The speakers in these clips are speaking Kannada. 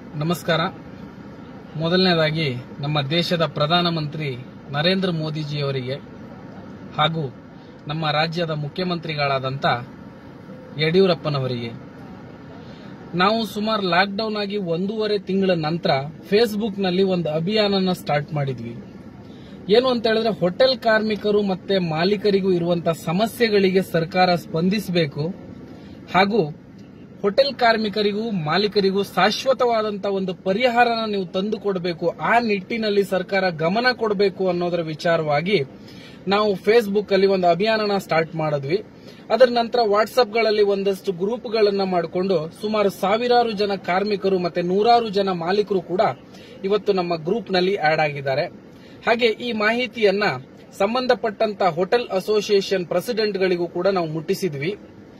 ನಮಸ್ಕಾರ ಮೊದಲನೇದಾಗಿ ನಮ್ಮ ದೇಶದ ಪ್ರಧಾನಮಂತ್ರಿ ನರೇಂದ್ರ ಮೋದಿಜಿಯವರಿಗೆ ಹಾಗೂ ನಮ್ಮ ರಾಜ್ಯದ ಮುಖ್ಯಮಂತ್ರಿಗಳಾದಂಥ ಯಡಿಯೂರಪ್ಪನವರಿಗೆ ನಾವು ಸುಮಾರು ಲಾಕ್ಡೌನ್ ಆಗಿ ಒಂದೂವರೆ ತಿಂಗಳ ನಂತರ ಫೇಸ್ಬುಕ್ನಲ್ಲಿ ಒಂದು ಅಭಿಯಾನನ ಸ್ಟಾರ್ಟ್ ಮಾಡಿದ್ವಿ ಏನು ಅಂತ ಹೇಳಿದ್ರೆ ಹೋಟೆಲ್ ಕಾರ್ಮಿಕರು ಮತ್ತೆ ಮಾಲೀಕರಿಗೂ ಇರುವಂತಹ ಸಮಸ್ಯೆಗಳಿಗೆ ಸರ್ಕಾರ ಸ್ಪಂದಿಸಬೇಕು ಹಾಗೂ ಹೋಟೆಲ್ ಕಾರ್ಮಿಕರಿಗೂ ಮಾಲೀಕರಿಗೂ ಶಾಶ್ವತವಾದಂತ ಒಂದು ಪರಿಹಾರನ ನೀವು ತಂದು ಕೊಡಬೇಕು ಆ ನಿಟ್ಟಿನಲ್ಲಿ ಸರ್ಕಾರ ಗಮನ ಕೊಡಬೇಕು ಅನ್ನೋದರ ವಿಚಾರವಾಗಿ ನಾವು ಫೇಸ್ಬುಕ್ ಅಲ್ಲಿ ಒಂದು ಅಭಿಯಾನನ ಸ್ಟಾರ್ಟ್ ಮಾಡಿದ್ವಿ ಅದರ ನಂತರ ವಾಟ್ಸ್ಆಪ್ ಗಳಲ್ಲಿ ಒಂದಷ್ಟು ಗ್ರೂಪ್ಗಳನ್ನ ಮಾಡಿಕೊಂಡು ಸುಮಾರು ಸಾವಿರಾರು ಜನ ಕಾರ್ಮಿಕರು ಮತ್ತೆ ನೂರಾರು ಜನ ಮಾಲೀಕರು ಕೂಡ ಇವತ್ತು ನಮ್ಮ ಗ್ರೂಪ್ ನಲ್ಲಿ ಆಡ್ ಆಗಿದ್ದಾರೆ ಹಾಗೆ ಈ ಮಾಹಿತಿಯನ್ನ ಸಂಬಂಧಪಟ್ಟಂತ ಹೋಟೆಲ್ ಅಸೋಸಿಯೇಷನ್ ಪ್ರೆಸಿಡೆಂಟ್ಗಳಿಗೂ ಕೂಡ ನಾವು ಮುಟ್ಟಿಸಿದ್ವಿ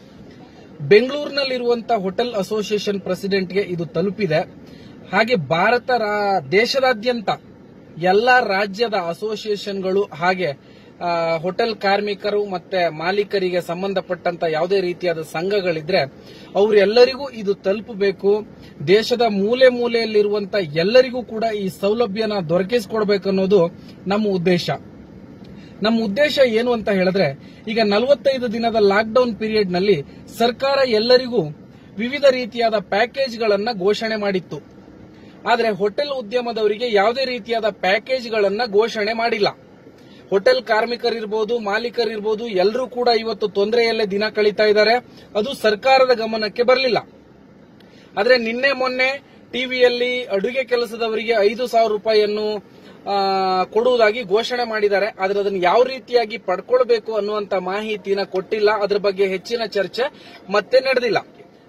ಬೆಂಗಳೂರಿನಲ್ಲಿರುವಂತಹ ಹೋಟೆಲ್ ಅಸೋಸಿಯೇಷನ್ ಪ್ರೆಸಿಡೆಂಟ್ಗೆ ಇದು ತಲುಪಿದೆ ಹಾಗೆ ಭಾರತ ರಾ- ದೇಶದಾದ್ಯಂತ ಎಲ್ಲಾ ರಾಜ್ಯದ ಅಸೋಸಿಯೇಷನ್ಗಳು ಹಾಗೆ ಆ, ಹೋಟೆಲ್ ಕಾರ್ಮಿಕರು ಮತ್ತೆ ಮಾಲೀಕರಿಗೆ ಸಂಬಂಧಪಟ್ಟಂತ ಯಾವುದೇ ರೀತಿಯಾದ ಸಂಘಗಳಿದ್ರೆ ಅವರೆಲ್ಲರಿಗೂ ಇದು ತಲುಪಬೇಕು ದೇಶದ ಮೂಲೆ ಮೂಲೆಯಲ್ಲಿರುವಂತ ಎಲ್ಲರಿಗೂ ಕೂಡ ಈ ಸೌಲಭ್ಯನ ದೊರಕಿಸಿಕೊಡ್ಬೇಕನ್ನೋದು ನಮ್ಮ ಉದ್ದೇಶ ನಮ್ಮ ಉದ್ದೇಶ ಏನು ಅಂತ ಹೇಳಿದ್ರೆ ಈಗ ನಲವತ್ತೈದು ದಿನದ ಲಾಕ್ಡೌನ್ ಪೀರಿಯಡ್ ನಲ್ಲಿ ಸರ್ಕಾರ ಎಲ್ಲರಿಗೂ ವಿವಿಧ ರೀತಿಯಾದ ಪ್ಯಾಕೇಜ್ಗಳನ್ನ ಘೋಷಣೆ ಮಾಡಿತ್ತು ಆದ್ರೆ ಹೋಟೆಲ್ ಉದ್ಯಮದವರಿಗೆ ಯಾವುದೇ ರೀತಿಯಾದ ಪ್ಯಾಕೇಜ್ಗಳನ್ನ ಘೋಷಣೆ ಮಾಡಿಲ್ಲ ಹೋಟೆಲ್ ಕಾರ್ಮಿಕರಿರ್ಬೋದು ಮಾಲೀಕರಿರ್ಬೋದು ಎಲ್ಲರೂ ಕೂಡ ಇವತ್ತು ತೊಂದರೆಯಲ್ಲೇ ದಿನ ಕಳೀತಾ ಇದ್ದಾರೆ ಅದು ಸರ್ಕಾರದ ಗಮನಕ್ಕೆ ಬರಲಿಲ್ಲ ಆದ್ರೆ ನಿನ್ನೆ ಮೊನ್ನೆ ಟಿವಿಯಲ್ಲಿ ಅಡುಗೆ ಕೆಲಸದವರಿಗೆ ಐದು ಸಾವಿರ ರೂಪಾಯಿಯನ್ನು ಆ, ಕೊಡುವುದಾಗಿ ಘೋಷಣೆ ಮಾಡಿದ್ದಾರೆ ಆದ್ರೆ ಅದನ್ನು ಯಾವ ರೀತಿಯಾಗಿ ಪಡ್ಕೊಳ್ಬೇಕು ಅನ್ನುವಂತ ಮಾಹಿತಿನ ಕೊಟ್ಟಿಲ್ಲ ಅದ್ರ ಬಗ್ಗೆ ಹೆಚ್ಚಿನ ಚರ್ಚೆ ಮತ್ತೆ ನಡೆದಿಲ್ಲ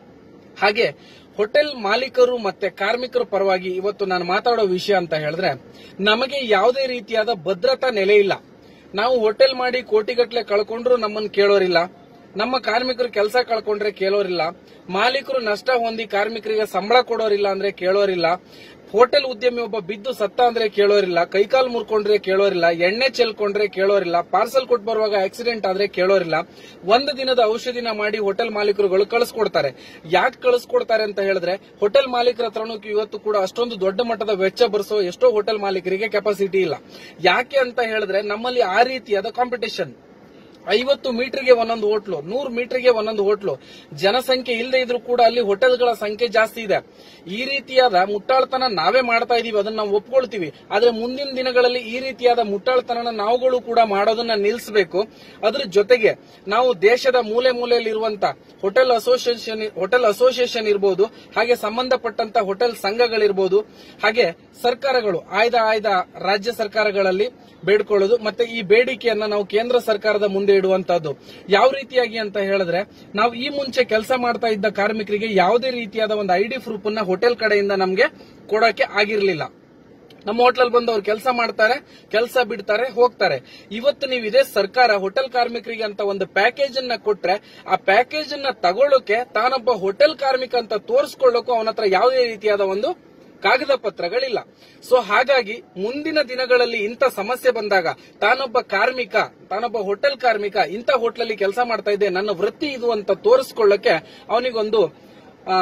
ಹಾಗೆ ಹೋಟೆಲ್ ಮಾಲೀಕರು ಮತ್ತೆ ಕಾರ್ಮಿಕರ ಪರವಾಗಿ ಇವತ್ತು ನಾನು ಮಾತಾಡೋ ವಿಷಯ ಅಂತ ಹೇಳಿದ್ರೆ ನಮಗೆ ಯಾವುದೇ ರೀತಿಯಾದ ಭದ್ರತಾ ನೆಲೆ ಇಲ್ಲ ನಾವು ಹೋಟೆಲ್ ಮಾಡಿ ಕೋಟಿಗಟ್ಲೆ ಕಳ್ಕೊಂಡ್ರು ನಮ್ಮನ್ನು ಕೇಳೋರಿಲ್ಲ ನಮ್ಮ ಕಾರ್ಮಿಕರು ಕೆಲಸ ಕಳ್ಕೊಂಡ್ರೆ ಕೇಳೋರಿಲ್ಲ ಮಾಲೀಕರು ನಷ್ಟ ಹೊಂದಿ ಕಾರ್ಮಿಕರಿಗೆ ಸಂಬಳ ಕೊಡೋರಿಲ್ಲ ಅಂದ್ರೆ ಕೇಳೋರಿಲ್ಲ ಹೋಟೆಲ್ ಉದ್ಯಮಿ ಒಬ್ಬ ಬಿದ್ದು ಸತ್ತ ಅಂದ್ರೆ ಕೇಳೋರಿಲ್ಲ ಕೈಕಾಲು ಮುರ್ಕೊಂಡ್ರೆ ಕೇಳೋರಿಲ್ಲ ಎಣ್ಣೆ ಚೆಲ್ಕೊಂಡ್ರೆ ಕೇಳೋರಿಲ್ಲ ಪಾರ್ಸಲ್ ಕೊಟ್ಟು ಬರುವಾಗ ಆಕ್ಸಿಡೆಂಟ್ ಆದ್ರೆ ಕೇಳೋರಿಲ್ಲ ಒಂದು ದಿನದ ಔಷಧಿನ ಮಾಡಿ ಹೋಟೆಲ್ ಮಾಲೀಕರುಗಳು ಕಳಿಸ್ಕೊಡ್ತಾರೆ ಯಾಕೆ ಕಳಿಸ್ಕೊಡ್ತಾರೆ ಅಂತ ಹೇಳಿದ್ರೆ ಹೋಟೆಲ್ ಮಾಲೀಕರ ಹತ್ರನೂ ಇವತ್ತು ಕೂಡ ಅಷ್ಟೊಂದು ದೊಡ್ಡ ಮಟ್ಟದ ವೆಚ್ಚ ಭರಿಸೋ ಎಷ್ಟೋ ಹೋಟೆಲ್ ಮಾಲೀಕರಿಗೆ ಕೆಪಾಸಿಟಿ ಇಲ್ಲ ಯಾಕೆ ಅಂತ ಹೇಳಿದ್ರೆ ನಮ್ಮಲ್ಲಿ ಆ ರೀತಿಯಾದ ಕಾಂಪಿಟೇಷನ್ ಐವತ್ತು ಮೀಟರ್ಗೆ ಒಂದೊಂದು ಹೋಟ್ಲು ನೂರು ಮೀಟರ್ಗೆ ಒಂದೊಂದು ಹೋಟ್ಲು ಜನಸಂಖ್ಯೆ ಇಲ್ಲದೆ ಇದ್ರೂ ಕೂಡ ಅಲ್ಲಿ ಹೋಟೆಲ್ಗಳ ಸಂಖ್ಯೆ ಜಾಸ್ತಿ ಇದೆ ಈ ರೀತಿಯಾದ ಮುಟ್ಟಾಳ್ತನ ನಾವೇ ಮಾಡ್ತಾ ಇದೀವಿ ಅದನ್ನ ನಾವು ಒಪ್ಕೊಳ್ತೀವಿ ಆದ್ರೆ ಮುಂದಿನ ದಿನಗಳಲ್ಲಿ ಈ ರೀತಿಯಾದ ಮುಟ್ಟಾಳ್ತನ ನಾವುಗಳು ಕೂಡ ಮಾಡೋದನ್ನ ನಿಲ್ಲಿಸಬೇಕು ಅದ್ರ ಜೊತೆಗೆ ನಾವು ದೇಶದ ಮೂಲೆ ಮೂಲೆಯಲ್ಲಿರುವಂತ ಹೋಟೆಲ್ ಅಸೋಸಿಯೇಷನ್ ಹೋಟೆಲ್ ಅಸೋಸಿಯೇಷನ್ ಇರ್ಬೋದು ಹಾಗೆ ಸಂಬಂಧಪಟ್ಟಂತ ಹೋಟೆಲ್ ಸಂಘಗಳಿರ್ಬೋದು ಹಾಗೆ ಸರ್ಕಾರಗಳು ಆಯ್ದ ಆಯ್ದ ರಾಜ್ಯ ಸರ್ಕಾರಗಳಲ್ಲಿ ಬೇಡ್ಕೊಳ್ಳೋದು ಮತ್ತೆ ಈ ಬೇಡಿಕೆಯನ್ನ ನಾವು ಕೇಂದ್ರ ಸರ್ಕಾರದ ಮುಂದೆ ಇಡುವಂತದ್ದು ಯಾವ ರೀತಿಯಾಗಿ ಅಂತ ಹೇಳಿದ್ರೆ ನಾವು ಈ ಮುಂಚೆ ಕೆಲಸ ಮಾಡ್ತಾ ಇದ್ದ ಕಾರ್ಮಿಕರಿಗೆ ಯಾವುದೇ ರೀತಿಯಾದ ಒಂದು ಐಡಿ ಪ್ರೂಫ್ ಅನ್ನ ಹೋಟೆಲ್ ಕಡೆಯಿಂದ ನಮಗೆ ಕೊಡೋಕೆ ಆಗಿರ್ಲಿಲ್ಲ ನಮ್ಮ ಹೋಟ್ಲಲ್ಲಿ ಬಂದು ಅವ್ರು ಕೆಲಸ ಮಾಡ್ತಾರೆ ಕೆಲಸ ಬಿಡ್ತಾರೆ ಹೋಗ್ತಾರೆ ಇವತ್ತು ನೀವು ಇದೇ ಸರ್ಕಾರ ಹೋಟೆಲ್ ಕಾರ್ಮಿಕರಿಗೆ ಅಂತ ಒಂದು ಪ್ಯಾಕೇಜ್ ಅನ್ನ ಕೊಟ್ರೆ ಆ ಪ್ಯಾಕೇಜ್ ಅನ್ನ ತಗೊಳ್ಳೋಕೆ ತಾನೊಬ್ಬ ಹೋಟೆಲ್ ಕಾರ್ಮಿಕ ಅಂತ ತೋರಿಸ್ಕೊಳ್ಳೋಕು ಅವನ ಹತ್ರ ಯಾವುದೇ ರೀತಿಯಾದ ಒಂದು ಕಾಗದ ಪತ್ರಗಳಿಲ್ಲ ಸೊ ಹಾಗಾಗಿ ಮುಂದಿನ ದಿನಗಳಲ್ಲಿ ಇಂಥ ಸಮಸ್ಯೆ ಬಂದಾಗ ತಾನೊಬ್ಬ ಕಾರ್ಮಿಕ ತಾನೊಬ್ಬ ಹೋಟೆಲ್ ಕಾರ್ಮಿಕ ಇಂಥ ಹೋಟ್ಲಲ್ಲಿ ಕೆಲಸ ಮಾಡ್ತಾ ಇದ್ದೆ ನನ್ನ ವೃತ್ತಿ ಇದು ಅಂತ ತೋರಿಸ್ಕೊಳ್ಳಕ್ಕೆ ಅವನಿಗೊಂದು ಆ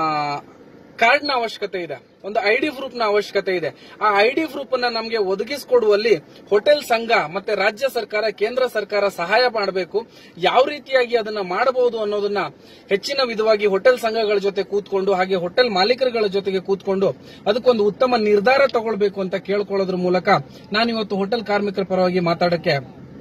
ಕಾರ್ಡ್ನ ಅವಶ್ಯಕತೆ ಇದೆ ಒಂದು ಐಡಿ ಪ್ರೂಫ್ ನ ಅವಶ್ಯಕತೆ ಇದೆ ಆ ಐಡಿ ಪ್ರೂಫ್ ಅನ್ನ ನಮಗೆ ಒದಗಿಸಿಕೊಡುವಲ್ಲಿ ಹೋಟೆಲ್ ಸಂಘ ಮತ್ತೆ ರಾಜ್ಯ ಸರ್ಕಾರ ಕೇಂದ್ರ ಸರ್ಕಾರ ಸಹಾಯ ಮಾಡಬೇಕು ಯಾವ ರೀತಿಯಾಗಿ ಅದನ್ನ ಮಾಡಬಹುದು ಅನ್ನೋದನ್ನ ಹೆಚ್ಚಿನ ವಿಧವಾಗಿ ಹೋಟೆಲ್ ಸಂಘಗಳ ಜೊತೆ ಕೂತ್ಕೊಂಡು ಹಾಗೆ ಹೋಟೆಲ್ ಮಾಲೀಕರುಗಳ ಜೊತೆಗೆ ಕೂತ್ಕೊಂಡು ಅದಕ್ಕೊಂದು ಉತ್ತಮ ನಿರ್ಧಾರ ತಗೊಳ್ಬೇಕು ಅಂತ ಕೇಳ್ಕೊಳ್ಳೋದ್ರ ಮೂಲಕ ನಾನಿವತ್ತು ಹೋಟೆಲ್ ಕಾರ್ಮಿಕರ ಪರವಾಗಿ ಮಾತಾಡಕ್ಕೆ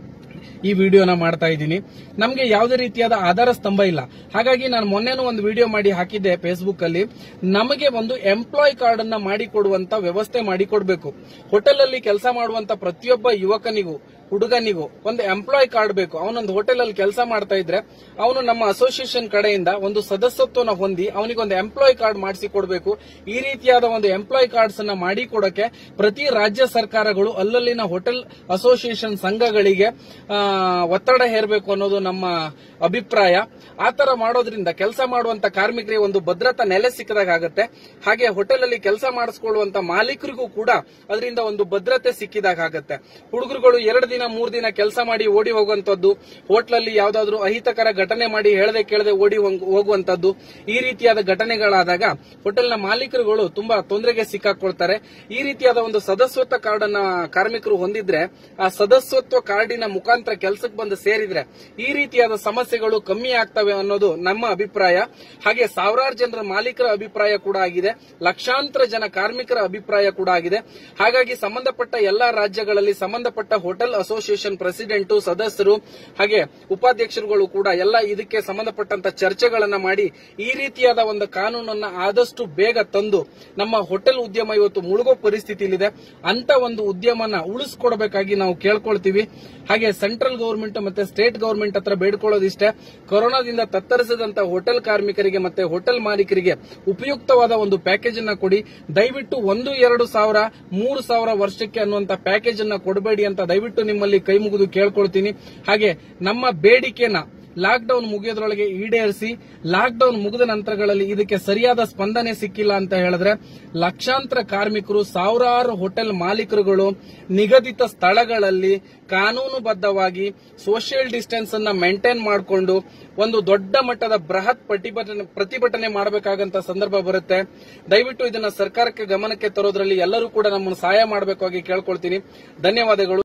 ಈ ವಿಡಿಯೋನ ಮಾಡ್ತಾ ಇದ್ದೀನಿ ನಮಗೆ ಯಾವುದೇ ರೀತಿಯಾದ ಆಧಾರ ಸ್ತಂಭ ಇಲ್ಲ ಹಾಗಾಗಿ ನಾನು ಮೊನ್ನೆನೂ ಒಂದು ವಿಡಿಯೋ ಮಾಡಿ ಹಾಕಿದ್ದೆ ಫೇಸ್ಬುಕ್ ಅಲ್ಲಿ ನಮಗೆ ಒಂದು ಎಂಪ್ಲಾಯ್ ಕಾರ್ಡ್ ಅನ್ನ ಮಾಡಿಕೊಡುವಂತ ವ್ಯವಸ್ಥೆ ಮಾಡಿಕೊಡ್ಬೇಕು ಹೋಟೆಲ್ ಅಲ್ಲಿ ಕೆಲಸ ಮಾಡುವಂತ ಪ್ರತಿಯೊಬ್ಬ ಯುವಕನಿಗೂ ಹುಡುಗನಿಗೂ ಒಂದು ಎಂಪ್ಲಾಯ್ ಕಾರ್ಡ್ ಬೇಕು ಅವನೊಂದು ಹೋಟೆಲ್ ಅಲ್ಲಿ ಕೆಲಸ ಮಾಡ್ತಾ ಇದ್ರೆ ಅವನು ನಮ್ಮ ಅಸೋಸಿಯೇಷನ್ ಕಡೆಯಿಂದ ಒಂದು ಸದಸ್ಯತ್ವನ ಹೊಂದಿ ಅವನಿಗೆ ಒಂದು ಎಂಪ್ಲಾಯ್ ಕಾರ್ಡ್ ಮಾಡಿಸಿ ಕೊಡಬೇಕು ಈ ರೀತಿಯಾದ ಒಂದು ಎಂಪ್ಲಾಯ್ ಕಾರ್ಡ್ಸ್ ಅನ್ನ ಮಾಡಿ ಕೊಡಕ್ಕೆ ಪ್ರತಿ ರಾಜ್ಯ ಸರ್ಕಾರಗಳು ಅಲ್ಲಲ್ಲಿನ ಹೋಟೆಲ್ ಅಸೋಸಿಯೇಷನ್ ಸಂಘಗಳಿಗೆ ಆ, ಒತ್ತಡ ಹೇರಬೇಕು ಅನ್ನೋದು ನಮ್ಮ ಅಭಿಪ್ರಾಯ ಆ ತರ ಮಾಡೋದ್ರಿಂದ ಕೆಲಸ ಮಾಡುವಂತ ಕಾರ್ಮಿಕರಿಗೆ ಒಂದು ಭದ್ರತಾ ನೆಲೆ ಸಿಕ್ಕದಾಗ ಆಗುತ್ತೆ ಹಾಗೆ ಹೋಟೆಲ್ ಅಲ್ಲಿ ಕೆಲಸ ಮಾಡಿಸ್ಕೊಳ್ಳುವಂತ ಮಾಲೀಕರಿಗೂ ಕೂಡ ಅದರಿಂದ ಒಂದು ಭದ್ರತೆ ಸಿಕ್ಕಿದಾಗ ಆಗುತ್ತೆ ಹುಡುಗರುಗಳು ಎರಡು ದಿನ ಮೂರ್ ದಿನ ಕೆಲಸ ಮಾಡಿ ಓಡಿ ಹೋಗುವಂತದ್ದು ಹೋಟ್ಲಲ್ಲಿ ಯಾವ್ದಾದ್ರು ಅಹಿತಕರ ಘಟನೆ ಮಾಡಿ ಹೇಳದೆ ಕೇಳದೆ ಓಡಿ ಹೋಗ್- ಹೋಗುವಂತದ್ದು ಈ ರೀತಿಯಾದ ಘಟನೆಗಳಾದಾಗ ಹೋಟೆಲ್ನ ಮಾಲೀಕರುಗಳು ತುಂಬಾ ತೊಂದರೆಗೆ ಸಿಕ್ಕಾಕೊಳ್ತಾರೆ ಈ ರೀತಿಯಾದ ಒಂದು ಸದಸ್ಯತ್ವ ಕಾರ್ಡ್ ಅನ್ನ ಕಾರ್ಮಿಕರು ಹೊಂದಿದ್ರೆ ಆ ಸದಸ್ಯತ್ವ ಕಾರ್ಡಿನ ಮುಖಾಂತರ ಕೆಲಸಕ್ಕೆ ಬಂದು ಸೇರಿದ್ರೆ ಈ ರೀತಿಯಾದ ಸಮಸ್ಯೆಗಳು ಕಮ್ಮಿ ಆಗ್ತವೆ ಅನ್ನೋದು ನಮ್ಮ ಅಭಿಪ್ರಾಯ ಹಾಗೆ ಸಾವಿರಾರು ಜನರ ಮಾಲೀಕರ ಅಭಿಪ್ರಾಯ ಕೂಡ ಆಗಿದೆ ಲಕ್ಷಾಂತರ ಜನ ಕಾರ್ಮಿಕರ ಅಭಿಪ್ರಾಯ ಕೂಡ ಆಗಿದೆ ಹಾಗಾಗಿ ಸಂಬಂಧಪಟ್ಟ ಎಲ್ಲಾ ರಾಜ್ಯಗಳಲ್ಲಿ ಸಂಬಂಧಪಟ್ಟ ಹೋಟೆಲ್ ಅಸೋಸಿಯೇಷನ್ ಪ್ರೆಸಿಡೆಂಟ್ ಸದಸ್ಯರು ಹಾಗೆ ಉಪಾಧ್ಯಕ್ಷರುಗಳು ಕೂಡ ಎಲ್ಲ ಇದಕ್ಕೆ ಸಂಬಂಧಪಟ್ಟಂತ ಚರ್ಚೆಗಳನ್ನ ಮಾಡಿ ಈ ರೀತಿಯಾದ ಒಂದು ಕಾನೂನನ್ನ ಆದಷ್ಟು ಬೇಗ ತಂದು ನಮ್ಮ ಹೋಟೆಲ್ ಉದ್ಯಮ ಇವತ್ತು ಮುಳುಗೋ ಪರಿಸ್ಥಿತಿಲಿದೆ ಅಂತ ಒಂದು ಉದ್ಯಮನ ಉಳಿಸ್ಕೊಡ್ಬೇಕಾಗಿ ನಾವು ಕೇಳ್ಕೊಳ್ತೀವಿ ಹಾಗೆ ಸೆಂಟ್ರಲ್ ಗವರ್ಮೆಂಟ್ ಮತ್ತೆ ಸ್ಟೇಟ್ ಗವರ್ಮೆಂಟ್ ಹತ್ರ ಬೇಡ್ಕೊಳ್ಳೋದಿಷ್ಟೇ ಕೊರೋನಾದಿಂದ ತತ್ತರಿಸಿದಂತ ಹೋಟೆಲ್ ಕಾರ್ಮಿಕರಿಗೆ ಮತ್ತೆ ಹೋಟೆಲ್ ಮಾಲೀಕರಿಗೆ ಉಪಯುಕ್ತವಾದ ಒಂದು ಪ್ಯಾಕೇಜ್ ಅನ್ನ ಕೊಡಿ ದಯವಿಟ್ಟು ಒಂದು ಎರಡು ಸಾವಿರ ಮೂರು ಸಾವಿರ ವರ್ಷಕ್ಕೆ ಅನ್ನುವಂತ ಪ್ಯಾಕೇಜ್ ಅನ್ನ ಕೊಡಬೇಡಿ ಅಂತ ದಯವಿಟ್ಟು ನಿಮ್ಮಲ್ಲಿ ಕೈ ಮುಗಿದು ಕೇಳ್ಕೊಳ್ತೀನಿ ಹಾಗೆ ನಮ್ಮ ಬೇಡಿಕೆನ ಲಾಕ್ ಡೌನ್ ಮುಗಿಯೋದ್ರೊಳಗೆ ಈಡೇರಿಸಿ ಲಾಕ್ ಡೌನ್ ಮುಗಿದ ನಂತರಗಳಲ್ಲಿ ಇದಕ್ಕೆ ಸರಿಯಾದ ಸ್ಪಂದನೆ ಸಿಕ್ಕಿಲ್ಲ ಅಂತ ಹೇಳಿದ್ರೆ ಲಕ್ಷಾಂತರ ಕಾರ್ಮಿಕರು ಸಾವಿರಾರು ಹೋಟೆಲ್ ಮಾಲೀಕರುಗಳು ನಿಗದಿತ ಸ್ಥಳಗಳಲ್ಲಿ ಕಾನೂನುಬದ್ಧವಾಗಿ ಸೋಷಿಯಲ್ ಡಿಸ್ಟೆನ್ಸ್ ಅನ್ನ ಮೇಂಟೈನ್ ಮಾಡಿಕೊಂಡು ಒಂದು ದೊಡ್ಡ ಮಟ್ಟದ ಬೃಹತ್ ಪ್ರತಿಭಟನೆ ಪ್ರತಿಭಟನೆ ಮಾಡಬೇಕಾಗಂತ ಸಂದರ್ಭ ಬರುತ್ತೆ ದಯವಿಟ್ಟು ಇದನ್ನ ಸರ್ಕಾರಕ್ಕೆ ಗಮನಕ್ಕೆ ತರೋದ್ರಲ್ಲಿ ಎಲ್ಲರೂ ಕೂಡ ನಮ್ಮನ್ನು ಸಹಾಯ ಮಾಡಬೇಕಾಗಿ ಕೇಳ್ಕೊಳ್ತೀನಿ ಧನ್ಯವಾದಗಳು